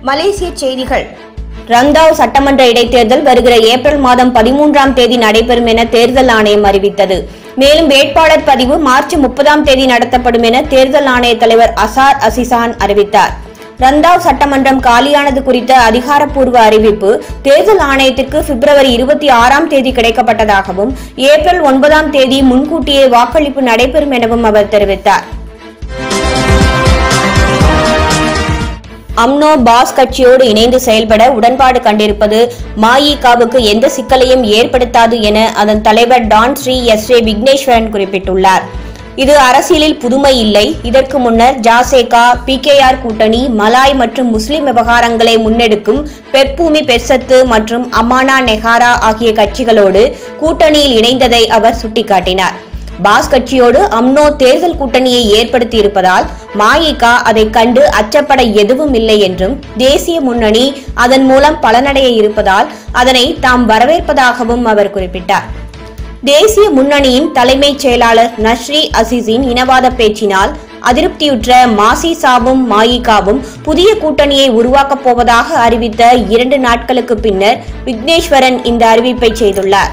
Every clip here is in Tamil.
மலேசிய செய்திகள் ரந்தாவ் சட்டமன்ற இடைத்தேர்தல் வருகிற ஏப்ரல் மாதம் பதிமூன்றாம் தேதி நடைபெறும் என தேர்தல் ஆணையம் அறிவித்தது மேலும் வேட்பாளர் பதிவு மார்ச் முப்பதாம் தேதி நடத்தப்படும் என தேர்தல் ஆணைய தலைவர் அசார் அசிசான் அறிவித்தார் ரந்தாவ் சட்டமன்றம் காலியானது குறித்த அதிகாரப்பூர்வ அறிவிப்பு தேர்தல் ஆணையத்திற்கு பிப்ரவரி இருபத்தி ஆறாம் தேதி கிடைக்கப்பட்டதாகவும் ஏப்ரல் ஒன்பதாம் தேதி முன்கூட்டியே வாக்களிப்பு நடைபெறும் எனவும் அவர் தெரிவித்தார் அம்னோ பாஸ் கட்சியோடு இணைந்து செயல்பட உடன்பாடு கண்டிருப்பது மஇகவுக்கு எந்த சிக்கலையும் ஏற்படுத்தாது என அதன் தலைவர் Tan Sri S A Vigneswaran குறிப்பிட்டுள்ளார் இது அரசியலில் புதுமை இல்லை இதற்கு முன்னர் ஜாசேகா பிகேஆர் கூட்டணி மலாய் மற்றும் முஸ்லிம் விவகாரங்களை முன்னெடுக்கும் பெற்பூமி பெர்சத்து மற்றும் அமானா நெஹாரா ஆகிய கட்சிகளோடு கூட்டணியில் இணைந்ததை அவர் சுட்டிக்காட்டினார் பாஸ் கட்சியோடு அம்னோ தேர்தல் கூட்டணியை ஏற்படுத்தி இருப்பதால் மாயிகா அதை கண்டு அச்சப்பட எதுவும் இல்லை என்றும் தேசிய முன்னணி அதன் மூலம் பலனடைய இருப்பதால் அதனை தாம் வரவேற்பதாகவும் அவர் குறிப்பிட்டார் தேசிய முன்னணியின் தலைமைச் செயலாளர் நஸ்ரி அசிஸின் இனவாத பேச்சினால் அதிருப்தியுற்ற மாசிசாவும் மாயிகாவும் புதிய கூட்டணியை உருவாக்கப் போவதாக அறிவித்த இரண்டு நாட்களுக்கு பின்னர் விக்னேஸ்வரன் இந்த அறிவிப்பை செய்துள்ளார்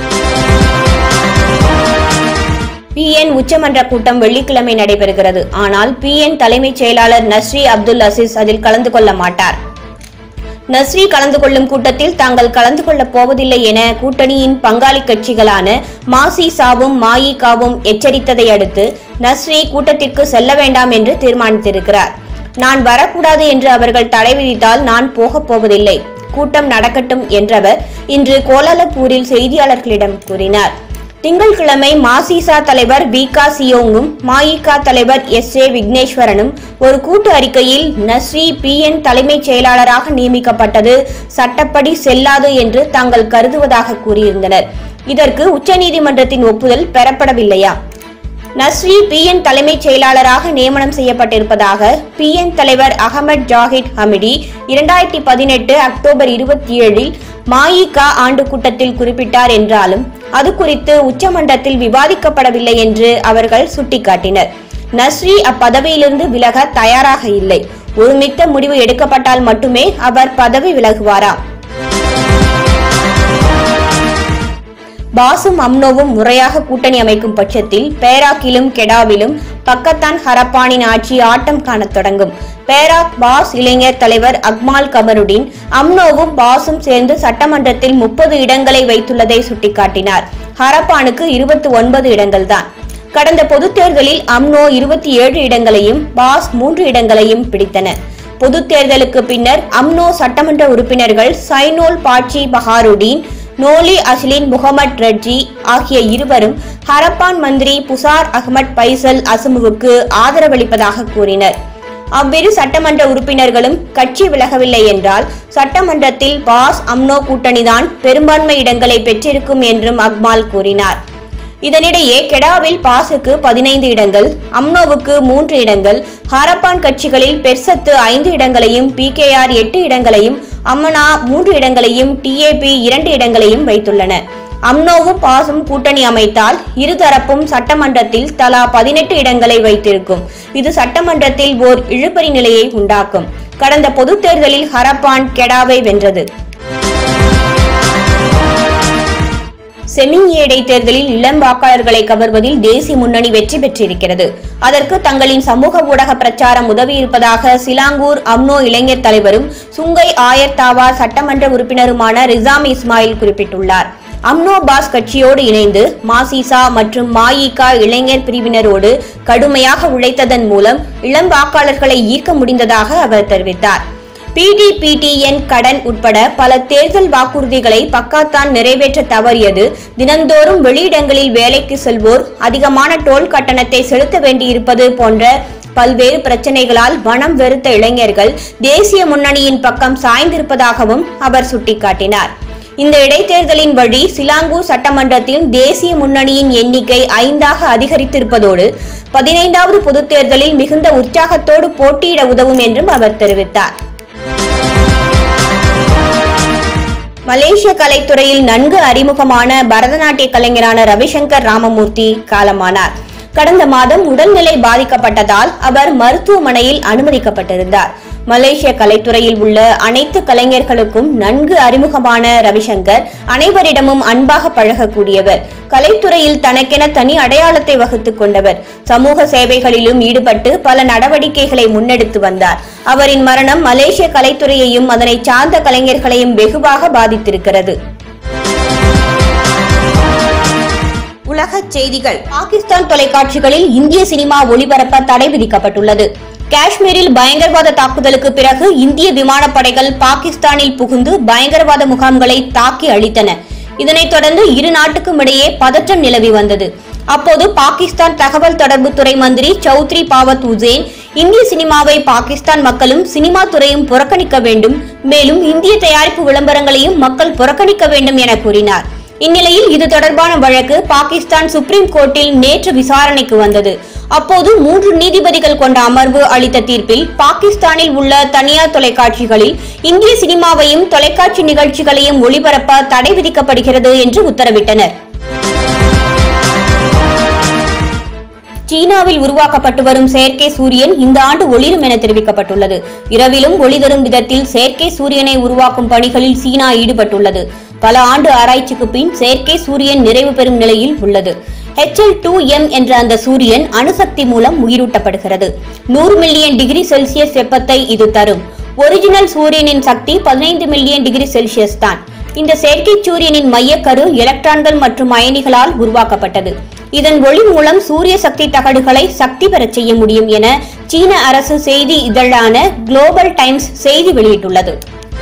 பிஎன் உச்சமன்ற கூட்டம் வெள்ளிக்கிழமை நடைபெறுகிறது ஆனால் பிஎன் தலைமைச் செயலாளர் நஸ்ரி அப்துல் அசீஸ் அதில் கலந்து கொள்ள மாட்டார் நஸ்ரி கலந்து கொள்ளும் கூட்டத்தில் தாங்கள் கலந்து கொள்ளப் போவதில்லை என கூட்டணியின் பங்காளி கட்சிகளான மாசிசாவும் மாயிகாவும் எச்சரித்ததை அடுத்து நஸ்ரி கூட்டத்திற்கு செல்ல வேண்டாம் என்று தீர்மானித்திருக்கிறார் நான் வரக்கூடாது என்று அவர்கள் தடை விதித்தால் நான் போகப் போவதில்லை கூட்டம் நடக்கட்டும் என்றவர் இன்று கோலாலம்பூரில் செய்தியாளர்களிடம் கூறினார் திங்கட்கிழமை மாசிசா தலைவர் விகா சியோங்கும் மாயிகா தலைவர் எஸ் ஏ விக்னேஸ்வரனும் ஒரு கூட்டு அறிக்கையில் நஸ்ரி பிஎன் தலைமைச் செயலாளராக நியமிக்கப்பட்டது சட்டப்படி செல்லாது என்று தாங்கள் கருதுவதாக கூறியிருந்தனர் இதற்கு உச்சநீதிமன்றத்தின் ஒப்புதல் பெறப்படவில்லையா நஸ்ரி பிஎன் தலைமைச் செயலாளராக நியமனம் செய்யப்பட்டிருப்பதாக பிஎன் தலைவர் அகமது ஜாஹித் ஹமிடி இரண்டாயிரத்தி பதினெட்டு அக்டோபர் இருபத்தி ஏழில் மாயிகா ஆண்டு கூட்டத்தில் குறிப்பிட்டார் என்றாலும் அது குறித்து உச்சமன்றத்தில் விவாதிக்கப்படவில்லை என்று அவர்கள் சுட்டிக்காட்டினர் நஸ்ரி அப்பதவியிலிருந்து விலக தயாராக இல்லை ஒருமித்த முடிவு எடுக்கப்பட்டால் மட்டுமே அவர் பதவி விலகுவாராம் பாசும் அம்னோவும் முறையாக கூட்டணி அமைக்கும் பட்சத்தில் பேராக்கிலும் கெடாவிலும் பக்கத்தான் ஹரப்பானின் ஆட்சி ஆட்டம் காணத் தொடங்கும் பேராக் பாஸ் இளைஞர் தலைவர் அக்மால் கமருடின் அம்னோவும் பாசும் சேர்ந்து சட்டமன்றத்தில் முப்பது இடங்களை வைத்துள்ளதை சுட்டிக்காட்டினார் ஹரப்பானுக்கு இருபத்தி ஒன்பது இடங்கள்தான் கடந்த பொதுத் தேர்தலில் அம்னோ இருபத்தி ஏழு இடங்களையும் பாஸ் மூன்று இடங்களையும் பிடித்தன பொதுத் தேர்தலுக்கு பின்னர் அம்னோ சட்டமன்ற உறுப்பினர்கள் சைனோல் பாட்சி பஹாருடீன் நோலி அஸ்லின் முகமது ரட்ஜி ஆகிய இருவரும் ஹரப்பான் மந்திரி புசார் அகமட் பைசல் அசமுவுக்கு ஆதரவளிப்பதாக கூறினர் அவ்விரு சட்டமன்ற உறுப்பினர்களும் கட்சி விலகவில்லை என்றால் சட்டமன்றத்தில் பாஸ் அம்னோ கூட்டணிதான் பெரும்பான்மை இடங்களை பெற்றிருக்கும் என்றும் அக்மால் கூறினார் இதனிடையே கெடாவில் பாசுக்கு பதினைந்து இடங்கள் அம்னோவுக்கு மூன்று இடங்கள் ஹாரப்பான் கட்சிகளில் பெர்சத்து ஐந்து இடங்களையும் பிகேஆர் எட்டு இடங்களையும் அம்மனா மூன்று இடங்களையும் டிஏபி இரண்டு இடங்களையும் வைத்துள்ளன அம்னோவும் பாசும் கூட்டணி அமைத்தால் இருதரப்பும் சட்டமன்றத்தில் தலா பதினெட்டு இடங்களை வைத்திருக்கும் இது சட்டமன்றத்தில் ஓர் இழுபறி நிலையை உண்டாக்கும் கடந்த பொதுத் தேர்தலில் ஹரப்பான் கெடாவை வென்றது செமிங் ஏடை தேர்தலில் இளம் வாக்காளர்களை கவர்வதில் தேசிய முன்னணி வெற்றி பெற்றிருக்கிறது அதற்கு தங்களின் சமூக ஊடக பிரச்சாரம் உதவியிருப்பதாக சிலாங்கூர் அம்னோ இளைஞர் தலைவரும் சுங்கை ஆயர்தாவா சட்டமன்ற உறுப்பினருமான ரிசாம் இஸ்மாயில் குறிப்பிட்டுள்ளார் அம்னோ பாஸ் கட்சியோடு இணைந்து மாசிசா மற்றும் மாயிகா இளைஞர் பிரிவினரோடு கடுமையாக உழைத்ததன் மூலம் இளம் வாக்காளர்களை ஈர்க்க முடிந்ததாக அவர் தெரிவித்தார் பிடிபிடிஎன் கடன் உட்பட பல தேர்தல் வாக்குறுதிகளை பக்காத்தான் நிறைவேற்ற தவறியது தினந்தோறும் வெளியிடங்களில் வேலைக்கு செல்வோர் அதிகமான டோல் கட்டணத்தை செலுத்த வேண்டியிருப்பது போன்ற பல்வேறு பிரச்சனைகளால் மனம் வெறுத்த இளைஞர்கள் தேசிய முன்னணியின் பக்கம் சாய்ந்திருப்பதாகவும் அவர் சுட்டிக்காட்டினார் இந்த இடைத்தேர்தலின் வழி சிலாங்கூர் சட்டமன்றத்தில் தேசிய முன்னணியின் எண்ணிக்கை ஐந்தாக அதிகரித்திருப்பதோடு பதினைந்தாவது பொதுத் தேர்தலில் மிகுந்த உற்சாகத்தோடு போட்டியிட உதவும் என்றும் அவர் தெரிவித்தார் மலேசிய கலைத்துறையில் நன்கு அறிமுகமான பரதநாட்டிய கலைஞரான ரவிசங்கர் ராமமூர்த்தி காலமானார் கடந்த மாதம் உடல்நிலை பாதிக்கப்பட்டதால் அவர் மருத்துவமனையில் அனுமதிக்கப்பட்டிருந்தார் மலேசிய கலைத்துறையில் உள்ள அனைத்து கலைஞர்களுக்கும் நன்கு அறிமுகமான ரவிசங்கர் அனைவரிடமும் அன்பாக பழகக்கூடியவர் கலைத்துறையில் தனக்கென தனி அடையாளத்தை வகுத்துக் கொண்டவர் சமூக சேவைகளிலும் ஈடுபட்டு பல நடவடிக்கைகளை முன்னெடுத்து வந்தார் அவரின் மரணம் மலேசிய கலைத்துறையையும் அதனை சார்ந்த கலைஞர்களையும் வெகுவாக பாதித்திருக்கிறது உலகச் செய்திகள் பாகிஸ்தான் தொலைக்காட்சிகளில் இந்திய சினிமா ஒளிபரப்ப தடை விதிக்கப்பட்டுள்ளது காஷ்மீரில் பயங்கரவாத தாக்குதலுக்கு பிறகு இந்திய விமானப்படைகள் பாகிஸ்தானில் புகுந்து பயங்கரவாத முகாம்களை தாக்கி அழித்தன இதனைத் தொடர்ந்து இரு நாட்டுக்கும் இடையே பதற்றம் நிலவி வந்தது அப்போது பாகிஸ்தான் தகவல் தொடர்பு துறை மந்திரி சௌத்ரி பாவத் உசேன் இந்திய சினிமாவை பாகிஸ்தான் மக்களும் சினிமா துறையும் புறக்கணிக்க வேண்டும் மேலும் இந்திய தயாரிப்பு விளம்பரங்களையும் மக்கள் புறக்கணிக்க வேண்டும் என கூறினார் இந்நிலையில் இது தொடர்பான வழக்கு பாகிஸ்தான் சுப்ரீம் கோர்ட்டில் நேற்று விசாரணைக்கு வந்தது அப்போது மூன்று நீதிபதிகள் கொண்ட அமர்வு அளித்த தீர்ப்பில் பாகிஸ்தானில் உள்ள தனியார் தொலைக்காட்சிகளில் இந்திய சினிமாவையும் தொலைக்காட்சி நிகழ்ச்சிகளையும் ஒளிபரப்ப தடை விதிக்கப்படுகிறது என்று உத்தரவிட்டனர் சீனாவில் உருவாக்கப்பட்டு வரும் செயற்கை சூரியன் இந்த ஆண்டு ஒளிரும் என தெரிவிக்கப்பட்டுள்ளது இரவிலும் ஒளி தரும் விதத்தில் செயற்கை சூரியனை உருவாக்கும் பணிகளில் சீனா ஈடுபட்டுள்ளது பல ஆண்டு ஆராய்ச்சிக்கு பின் செயற்கை சூரியன் நிறைவு பெறும் நிலையில் உள்ளது HL டூ எம் என்ற அந்த சூரியன் அணுசக்தி மூலம் உயிரூட்டப்படுகிறது நூறு மில்லியன் டிகிரி செல்சியஸ் வெப்பத்தை இது தரும் ஒரிஜினல் சூரியனின் சக்தி பதினைந்து மில்லியன் டிகிரி செல்சியஸ் தான் இந்த செயற்கை சூரியனின் மையக்கரு எலக்ட்ரான்கள் மற்றும் அயனிகளால் உருவாக்கப்பட்டது இதன் ஒளி மூலம் சூரிய சக்தி தகடுகளை சக்தி பெறச் செய்ய முடியும் என சீன அரசு செய்தி இதழான குளோபல் டைம்ஸ் செய்தி வெளியிட்டுள்ளது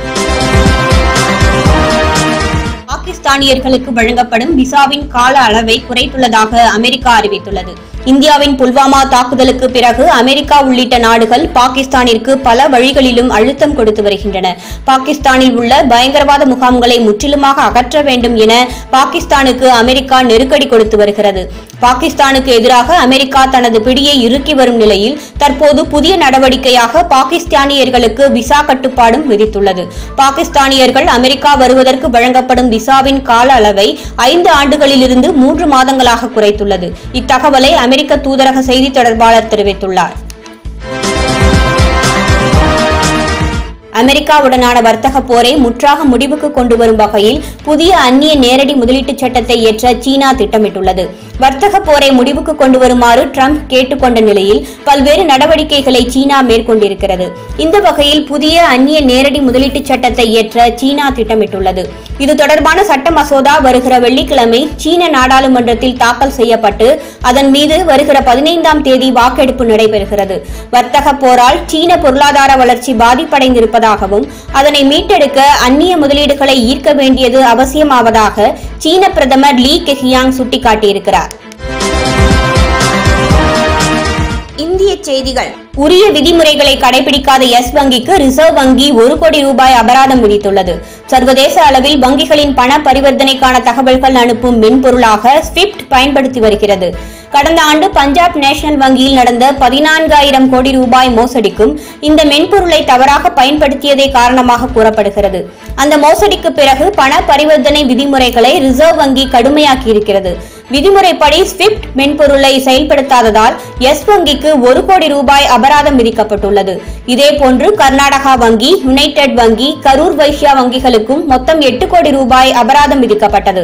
பாகிஸ்தானியர்களுக்கு வழங்கப்படும் விசாவின் கால அளவை குறைத்துள்ளதாக அமெரிக்கா அறிவித்துள்ளது இந்தியாவின் புல்வாமா தாக்குதலுக்கு பிறகு அமெரிக்கா உள்ளிட்ட நாடுகள் பாகிஸ்தானிற்கு பல வழிகளிலும் அழுத்தம் கொடுத்து வருகின்றன பாகிஸ்தானில் உள்ள பயங்கரவாத முகாம்களை முற்றிலுமாக அகற்ற வேண்டும் என பாகிஸ்தானுக்கு அமெரிக்கா நெருக்கடி கொடுத்து வருகிறது பாகிஸ்தானுக்கு எதிராக அமெரிக்கா தனது பிடியை இறுக்கி வரும் நிலையில் தற்போது புதிய நடவடிக்கையாக பாகிஸ்தானியர்களுக்கு விசா கட்டுப்பாடும் விதித்துள்ளது பாகிஸ்தானியர்கள் அமெரிக்கா வருவதற்கு வழங்கப்படும் விசாவின் கால அளவை ஐந்து ஆண்டுகளிலிருந்து மூன்று மாதங்களாக குறைத்துள்ளது இத்தகவலை அமெரிக்க தூதரக செய்தி தொடர்பாளர் தெரிவித்துள்ளார் அமெரிக்காவுடனான வர்த்தக போரை முற்றாக முடிவுக்கு கொண்டு வரும் வகையில் புதிய அந்நிய நேரடி முதலீட்டு சட்டத்தை ஏற்ற சீனா திட்டமிட்டுள்ளது வர்த்தக போரை முடிவுக்கு கொண்டு வருமாறு ட்ரம்ப் கேட்டுக்கொண்ட நிலையில் பல்வேறு நடவடிக்கைகளை சீனா மேற்கொண்டிருக்கிறது இந்த வகையில் புதிய அந்நிய நேரடி முதலீட்டு சட்டத்தை ஏற்ற சீனா திட்டமிட்டுள்ளது இது தொடர்பான சட்ட மசோதா வருகிற வெள்ளிக்கிழமை சீன நாடாளுமன்றத்தில் தாக்கல் செய்யப்பட்டு அதன் மீது வருகிற பதினைந்தாம் தேதி வாக்கெடுப்பு நடைபெறுகிறது வர்த்தக போரால் சீன பொருளாதார வளர்ச்சி பாதிப்படைந்திருப்பதாகவும் அதனை மீட்டெடுக்க அந்நிய முதலீடுகளை ஈர்க்க வேண்டியது அவசியமாவதாக சீன பிரதமர் லீ கெஹியாங் சுட்டிக்காட்டியிருக்கிறார் இந்திய செய்திகள் உரிய விதிமுறைகளை கடைபிடிக்காத எஸ் வங்கிக்கு ரிசர்வ் வங்கி ஒரு கோடி ரூபாய் அபராதம் விதித்துள்ளது சர்வதேச அளவில் வங்கிகளின் பண பரிவர்த்தனைக்கான தகவல்கள் அனுப்பும் மென்பொருளாக ஸ்விஃப்ட் பயன்படுத்தி வருகிறது கடந்த ஆண்டு பஞ்சாப் நேஷனல் வங்கியில் நடந்த பதினான்காயிரம் கோடி ரூபாய் மோசடிக்கும் இந்த மென்பொருளை தவறாக பயன்படுத்தியதே காரணமாக கூறப்படுகிறது அந்த மோசடிக்கு பிறகு பண பரிவர்த்தனை விதிமுறைகளை ரிசர்வ் வங்கி கடுமையாக்கியிருக்கிறது விதிமுறைப்படி ஸ்விஃப்ட் மென்பொருளை செயல்படுத்தாததால் எஸ் வங்கிக்கு ஒரு கோடி ரூபாய் அபராதம் விதிக்கப்பட்டுள்ளது இதேபோன்று கர்நாடகா வங்கி யுனைடெட் வங்கி கரூர் வைஷ்யா வங்கிகளுக்கும் மொத்தம் எட்டு கோடி ரூபாய் அபராதம் விதிக்கப்பட்டது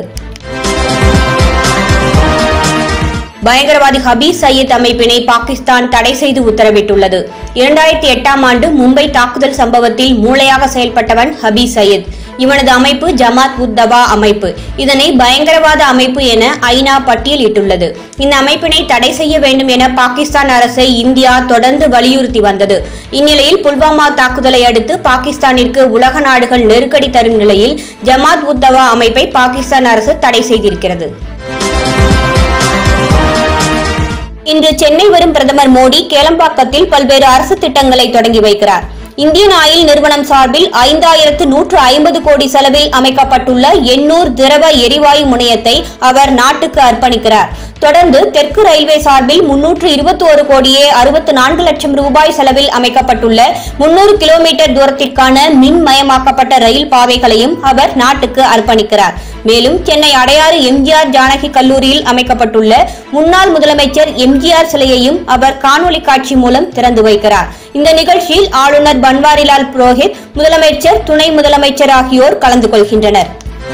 பயங்கரவாதி ஹபீஸ் சயீத் அமைப்பினை பாகிஸ்தான் தடை செய்து உத்தரவிட்டுள்ளது இரண்டாயிரத்தி எட்டாம் ஆண்டு மும்பை தாக்குதல் சம்பவத்தில் மூளையாக செயல்பட்டவன் ஹபீஸ் சயீத் இவனது அமைப்பு ஜமாத் உத் தவா அமைப்பு இதனை பயங்கரவாத அமைப்பு என ஐநா பட்டியலிட்டுள்ளது இந்த அமைப்பினை தடை செய்ய வேண்டும் என பாகிஸ்தான் அரசை இந்தியா தொடர்ந்து வலியுறுத்தி வந்தது இந்நிலையில் புல்வாமா தாக்குதலை அடுத்து பாகிஸ்தானிற்கு உலக நாடுகள் நெருக்கடி தரும் நிலையில் ஜமாத் உத் தவா அமைப்பை பாகிஸ்தான் அரசு தடை செய்திருக்கிறது இன்று சென்னை வரும் பிரதமர் மோடி கேளம்பாக்கத்தில் பல்வேறு அரசு திட்டங்களை தொடங்கி வைக்கிறார் இந்தியன் ஆயில் நிறுவனம் சார்பில் ஐந்தாயிரத்து நூற்று ஐம்பது கோடி செலவில் அமைக்கப்பட்டுள்ள எண்ணூர் திரவ எரிவாயு முனையத்தை அவர் நாட்டுக்கு அர்ப்பணிக்கிறார் தொடர்ந்து தெற்கு ரயில்வே சார்பில் முன்னூற்று இருபத்தி ஒரு கோடியே அறுபத்து நான்கு லட்சம் ரூபாய் செலவில் அமைக்கப்பட்டுள்ள முன்னூறு கிலோமீட்டர் தூரத்திற்கான மின்மயமாக்கப்பட்ட ரயில் பாதைகளையும் அவர் நாட்டுக்கு அர்ப்பணிக்கிறார் மேலும் சென்னை அடையாறு எம்ஜிஆர் ஜானகி கல்லூரியில் அமைக்கப்பட்டுள்ள முன்னாள் முதலமைச்சர் எம்ஜிஆர் சிலையையும் அவர் காணொலி காட்சி மூலம் திறந்து வைக்கிறார் இந்த நிகழ்ச்சியில் ஆளுநர் பன்வாரிலால் புரோஹித் முதலமைச்சர் துணை முதலமைச்சர் ஆகியோர் கலந்து கொள்கின்றனர்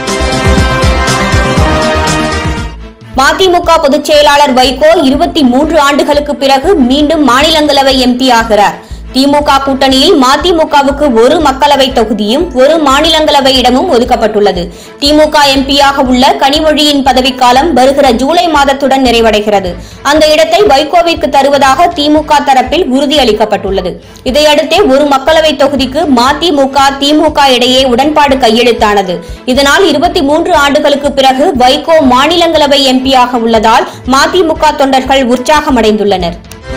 மதிமுக பொதுச் செயலாளர் வைகோ இருபத்தி மூன்று ஆண்டுகளுக்கு பிறகு மீண்டும் மாநிலங்களவை எம்பி ஆகிறார் திமுக கூட்டணியில் மதிமுகவுக்கு ஒரு மக்களவை தொகுதியும் ஒரு மாநிலங்களவை இடமும் ஒதுக்கப்பட்டுள்ளது திமுக எம்பியாக உள்ள கனிமொழியின் பதவிக்காலம் வருகிற ஜூலை மாதத்துடன் நிறைவடைகிறது அந்த இடத்தை வைகோவிற்கு தருவதாக திமுக தரப்பில் உறுதியளிக்கப்பட்டுள்ளது இதையடுத்தே ஒரு மக்களவை தொகுதிக்கு மதிமுக திமுக இடையே உடன்பாடு கையெழுத்தானது இதனால் இருபத்தி மூன்று ஆண்டுகளுக்கு பிறகு வைகோ மாநிலங்களவை எம்பியாக உள்ளதால் மதிமுக தொண்டர்கள் உற்சாகமடைந்துள்ளனர்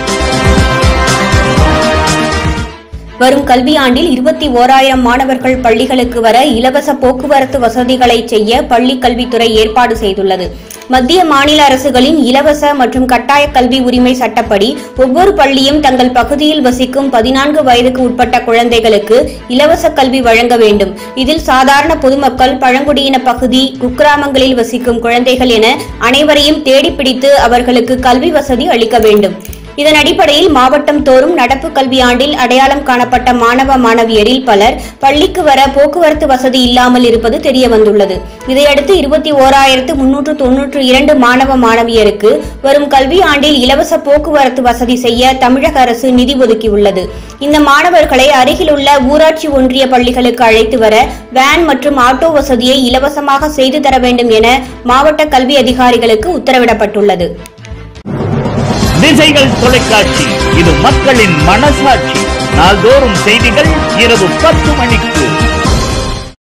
வரும் கல்வியாண்டில் இருபத்தி ஓராயிரம் மாணவர்கள் பள்ளிகளுக்கு வர இலவச போக்குவரத்து வசதிகளை செய்ய பள்ளிக் கல்வித்துறை ஏற்பாடு செய்துள்ளது மத்திய மாநில அரசுகளின் இலவச மற்றும் கட்டாய கல்வி உரிமை சட்டப்படி ஒவ்வொரு பள்ளியும் தங்கள் பகுதியில் வசிக்கும் பதினான்கு வயதுக்கு உட்பட்ட குழந்தைகளுக்கு இலவச கல்வி வழங்க வேண்டும் இதில் சாதாரண பொதுமக்கள் பழங்குடியின பகுதி குக்கிராமங்களில் வசிக்கும் குழந்தைகள் என அனைவரையும் தேடிப்பிடித்து அவர்களுக்கு கல்வி வசதி அளிக்க வேண்டும் இதன் அடிப்படையில் மாவட்டம் தோறும் நடப்பு கல்வியாண்டில் அடையாளம் காணப்பட்ட மாணவ மாணவியரில் பலர் பள்ளிக்கு வர போக்குவரத்து வசதி இல்லாமல் இருப்பது தெரிய வந்துள்ளது இதையடுத்து இருபத்தி ஓராயிரத்து முன்னூற்று தொன்னூற்று இரண்டு மாணவ மாணவியருக்கு வரும் கல்வியாண்டில் இலவச போக்குவரத்து வசதி செய்ய தமிழக அரசு நிதி ஒதுக்கியுள்ளது இந்த மாணவர்களை அருகிலுள்ள ஊராட்சி ஒன்றிய பள்ளிகளுக்கு அழைத்து வர வேன் மற்றும் ஆட்டோ வசதியை இலவசமாக செய்து தர வேண்டும் என மாவட்ட கல்வி அதிகாரிகளுக்கு உத்தரவிடப்பட்டுள்ளது திசைகள் தொலைக்காட்சி இது மக்களின் மனசாட்சி நாள்தோறும் செய்திகள் இரவு பத்து மணிக்கு